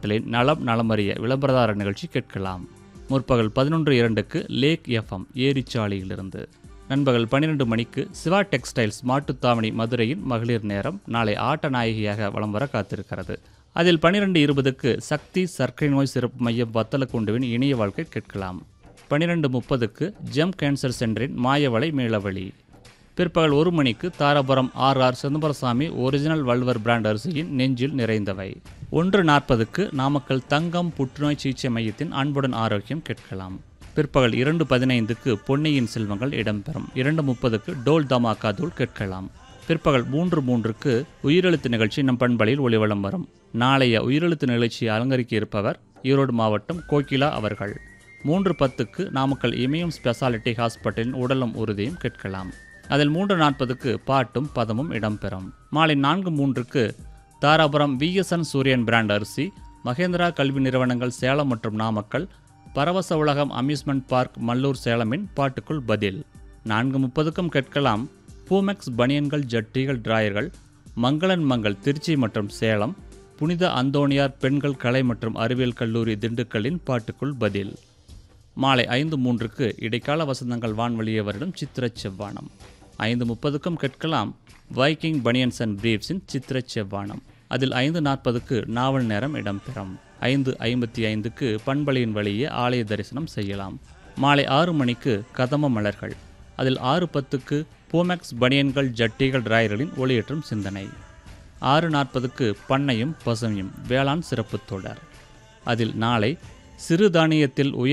அறக்கட்டளையின் நலம் நலமறிய விளம்பரதார நிகழ்ச்சி கேட்கலாம் முற்பகல் பதினொன்று இரண்டுக்கு லேக் எஃப்எம் ஏரிச்சாலையிலிருந்து நண்பகல் பன்னிரண்டு மணிக்கு சிவா டெக்ஸ்டைல்ஸ் மாட்டுத்தாவணி மதுரையின் மகளிர் நேரம் நாளை ஆட்ட நாயகியாக வலம் வர காத்திருக்கிறது அதில் பன்னிரெண்டு இருபதுக்கு சக்தி சர்க்கரை நோய் சிறப்பு மையம் வத்தலக்குண்டுவின் இணைய வாழ்க்கை கேட்கலாம் பன்னிரெண்டு முப்பதுக்கு ஜெம் கேன்சர் சென்டரின் மாயவளை மேலவழி பிற்பகல் ஒரு மணிக்கு Dharapuram R R Chidambarasamy original வல்வர் பிராண்ட் அரிசியின் நெஞ்சில் நிறைந்தவை ஒன்று நாற்பதுக்கு நாமக்கல் தங்கம் புற்றுநோய் சிகிச்சை மையத்தின் அன்புடன் ஆரோக்கியம் கேட்கலாம் பிற்பகல் இரண்டு பதினைந்துக்கு பொன்னியின் செல்வங்கள் இடம்பெறும் இரண்டு முப்பதுக்கு டோல் தமாக்கா தூள் கேட்கலாம் பிற்பகல் மூன்று மூன்றுக்கு உயிரெழுத்து நிகழ்ச்சி நம் பண்பலையில் ஒளிவலம் வரும் நாளைய உயிரெழுத்து நிகழ்ச்சியை அலங்கரிக்க இருப்பவர் ஈரோடு மாவட்டம் கோகிலா அவர்கள் மூன்று பத்துக்கு நாமக்கல் இமயம் ஸ்பெஷாலிட்டி ஹாஸ்பிட்டலின் உடலும் உறுதியும் கேட்கலாம் அதில் மூன்று நாற்பதுக்கு பாட்டும் பதமும் இடம்பெறும் மாலை நான்கு மூன்றுக்கு தாராபுரம் விஎஸ்என் சூரியன் பிராண்ட் அரிசி மகேந்திரா கல்வி நிறுவனங்கள் சேலம் மற்றும் நாமக்கல் பரவச உலகம் அம்யூஸ்மெண்ட் பார்க் மல்லூர் சேலமின் பாட்டுக்குள் பதில் நான்கு முப்பதுக்கும் கேட்கலாம் பூமெக்ஸ் பனியன்கள் ஜட்டிகள் டிராயர்கள் மங்களன் மங்கள் திருச்சி மற்றும் சேலம் புனித அந்தோணியார் பெண்கள் கலை மற்றும் அறிவியல் கல்லூரி திண்டுக்கல்லின் பாட்டுக்குள் பதில் மாலை ஐந்து மூன்றுக்கு இடைக்கால வசந்தங்கள் வான்வழியே வருடம் சித்திர செவ்வானம் ஐந்து முப்பதுக்கும் கேட்கலாம் வைக்கிங் பனியன்ஸ் அண்ட் பிரீவ்ஸின் சித்திர செவ்வானம் அதில் ஐந்து நாற்பதுக்கு நாவல் நேரம் இடம்பெறும் ஐந்து ஐம்பத்தி ஐந்துக்கு பண்பலையின் வழியே ஆலய தரிசனம் செய்யலாம் மாலை ஆறு மணிக்கு கதம்ப மலர்கள் அதில் ஆறு பத்துக்கு போமெக்ஸ் பனியன்கள் ஜட்டிகள் டிராயர்களின் ஒளியேற்றும் சிந்தனை ஆறு நாற்பதுக்கு பண்ணையும் பசுமையும் வேளாண் சிறப்பு தொடர் அதில் நாளை சிறுதானியத்தில் உயர்